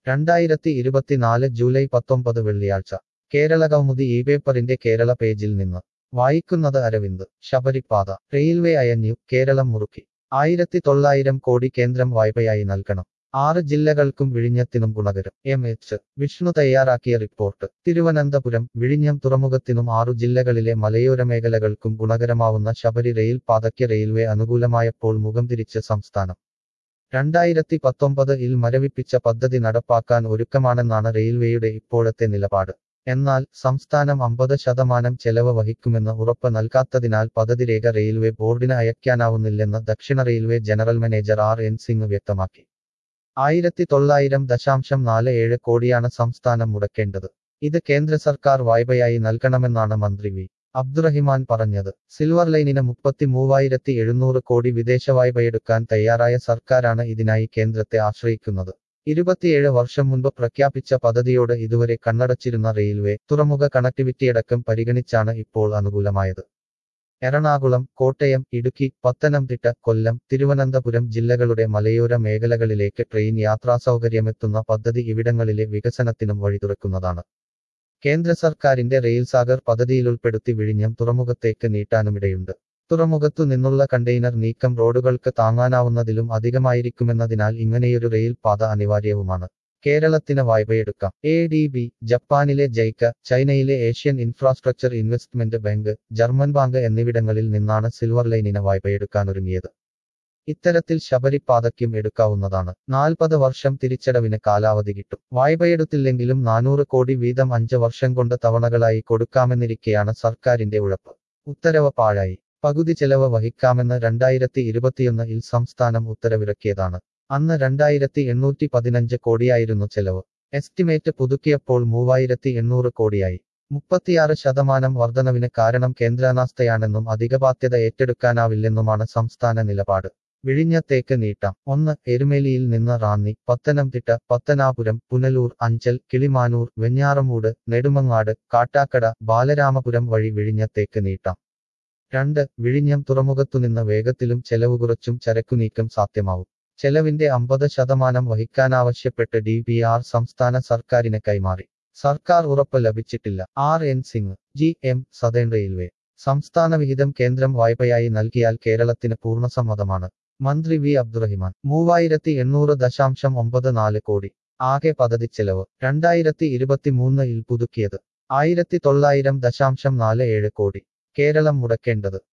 രണ്ടായിരത്തി ഇരുപത്തിനാല് ജൂലൈ പത്തൊമ്പത് വെള്ളിയാഴ്ച കേരള കൗമുദി ഈ പേപ്പറിന്റെ കേരള പേജിൽ നിന്ന് വായിക്കുന്നത് അരവിന്ദ് ശബരിപാത റെയിൽവേ അയഞ്ഞു കേരളം മുറുക്കി ആയിരത്തി തൊള്ളായിരം കോടി കേന്ദ്രം വായ്പയായി നൽകണം ആറ് ജില്ലകൾക്കും വിഴിഞ്ഞത്തിനും ഗുണകരം എം എച്ച് വിഷ്ണു തയ്യാറാക്കിയ റിപ്പോർട്ട് തിരുവനന്തപുരം വിഴിഞ്ഞം തുറമുഖത്തിനും ആറു ജില്ലകളിലെ മലയോര മേഖലകൾക്കും ഗുണകരമാവുന്ന ശബരി റെയിൽ പാതയ്ക്ക് റെയിൽവേ അനുകൂലമായപ്പോൾ മുഖം തിരിച്ച് സംസ്ഥാനം രണ്ടായിരത്തി പത്തൊമ്പത് ഇൽ മരവിപ്പിച്ച പദ്ധതി നടപ്പാക്കാൻ ഒരുക്കമാണെന്നാണ് റെയിൽവേയുടെ ഇപ്പോഴത്തെ നിലപാട് എന്നാൽ സംസ്ഥാനം അമ്പത് ശതമാനം ചെലവ് വഹിക്കുമെന്ന് ഉറപ്പ് നൽകാത്തതിനാൽ പദ്ധതി രേഖ റെയിൽവേ ബോർഡിന് അയക്കാനാവുന്നില്ലെന്ന് ദക്ഷിണ railway general manager R N Singh വ്യക്തമാക്കി ആയിരത്തി തൊള്ളായിരം ദശാംശം നാല് ഏഴ് കോടിയാണ് സംസ്ഥാനം മുടക്കേണ്ടത് ഇത് കേന്ദ്ര സർക്കാർ വായ്പയായി നൽകണമെന്നാണ് മന്ത്രി വി അബ്ദുറഹിമാൻ പറഞ്ഞത് സിൽവർ ലൈനിന് മുപ്പത്തി മൂവായിരത്തി എഴുന്നൂറ് കോടി വിദേശ വായ്പയെടുക്കാൻ തയ്യാറായ സർക്കാരാണ് ഇതിനായി കേന്ദ്രത്തെ ആശ്രയിക്കുന്നത് ഇരുപത്തിയേഴ് വർഷം മുൻപ് പ്രഖ്യാപിച്ച പദ്ധതിയോട് ഇതുവരെ കണ്ണടച്ചിരുന്ന റെയിൽവേ തുറമുഖ കണക്ടിവിറ്റിയടക്കം പരിഗണിച്ചാണ് ഇപ്പോൾ അനുകൂലമായത് എറണാകുളം കോട്ടയം ഇടുക്കി പത്തനംതിട്ട കൊല്ലം തിരുവനന്തപുരം ജില്ലകളുടെ മലയോര മേഖലകളിലേക്ക് ട്രെയിൻ യാത്രാസൗകര്യമെത്തുന്ന പദ്ധതി ഇവിടങ്ങളിലെ വികസനത്തിനും വഴിതുറക്കുന്നതാണ് കേന്ദ്ര സർക്കാരിന്റെ റെയിൽ സാഗർ പദ്ധതിയിലുൾപ്പെടുത്തി വിഴിഞ്ഞം തുറമുഖത്തേക്ക് നീട്ടാനുമിടയുണ്ട് തുറമുഖത്തു നിന്നുള്ള കണ്ടെയ്നർ നീക്കം റോഡുകൾക്ക് താങ്ങാനാവുന്നതിലും അധികമായിരിക്കുമെന്നതിനാൽ ഇങ്ങനെയൊരു റെയിൽ പാത അനിവാര്യവുമാണ് കേരളത്തിന് വായ്പയെടുക്കാം എ ഡി ബി ജപ്പാനിലെ ജൈക്ക ചൈനയിലെ Asian infrastructure investment bank German bank എന്നിവിടങ്ങളിൽ നിന്നാണ് സിൽവർ ലൈനിന് വായ്പയെടുക്കാനൊരുങ്ങിയത് ഇത്തരത്തിൽ ശബരിപാതയ്ക്കും എടുക്കാവുന്നതാണ് നാൽപ്പത് വർഷം തിരിച്ചടവിന് കാലാവധി കിട്ടും വായ്പയെടുത്തില്ലെങ്കിലും നാനൂറ് കോടി വീതം അഞ്ച് വർഷം കൊണ്ട് തവണകളായി കൊടുക്കാമെന്നിരിക്കെയാണ് സർക്കാരിന്റെ ഉഴപ്പ് ഉത്തരവ് പാഴായി പകുതി ചെലവ് വഹിക്കാമെന്ന് രണ്ടായിരത്തി ഇരുപത്തിയൊന്നിൽ സംസ്ഥാനം ഉത്തരവിറക്കിയതാണ് അന്ന് രണ്ടായിരത്തി എണ്ണൂറ്റി പതിനഞ്ച് കോടിയായിരുന്നു ചെലവ് എസ്റ്റിമേറ്റ് പുതുക്കിയപ്പോൾ മൂവായിരത്തി എണ്ണൂറ് കോടിയായി മുപ്പത്തിയാറ് ശതമാനം വർധനവിന് കാരണം കേന്ദ്രാനാസ്ഥയാണെന്നും അധിക ബാധ്യത ഏറ്റെടുക്കാനാവില്ലെന്നുമാണ് സംസ്ഥാന നിലപാട് വിഴിഞ്ഞത്തേക്ക് നീട്ടാം ഒന്ന് എരുമേലിയിൽ നിന്ന് റാന്നി പത്തനംതിട്ട പത്തനാപുരം പുനലൂർ അഞ്ചൽ കിളിമാനൂർ വെഞ്ഞാറമൂട് നെടുമങ്ങാട് കാട്ടാക്കട ബാലരാമപുരം വഴി വിഴിഞ്ഞത്തേക്ക് നീട്ടാം രണ്ട് വിഴിഞ്ഞം തുറമുഖത്തുനിന്ന് വേഗത്തിലും ചെലവ് കുറച്ചും ചരക്കുനീക്കം സാധ്യമാവും ചെലവിന്റെ അമ്പത് ശതമാനം വഹിക്കാനാവശ്യപ്പെട്ട് ഡി പി ആർ സംസ്ഥാന സർക്കാരിന് കൈമാറി സർക്കാർ ഉറപ്പ് ലഭിച്ചിട്ടില്ല R N Singh G M southern railway സംസ്ഥാന വിഹിതം കേന്ദ്രം വായ്പയായി നൽകിയാൽ കേരളത്തിന് പൂർണ്ണസമ്മതമാണ് മന്ത്രി വി അബ്ദുറഹിമാൻ മൂവായിരത്തി എണ്ണൂറ് ദശാംശം ഒമ്പത് നാല് കോടി ആകെ പദ്ധതി ചെലവ് രണ്ടായിരത്തി ഇരുപത്തിമൂന്നിൽ പുതുക്കിയത് ആയിരത്തി തൊള്ളായിരം ദശാംശം നാല് ഏഴ് കോടി കേരളം മുടക്കേണ്ടത്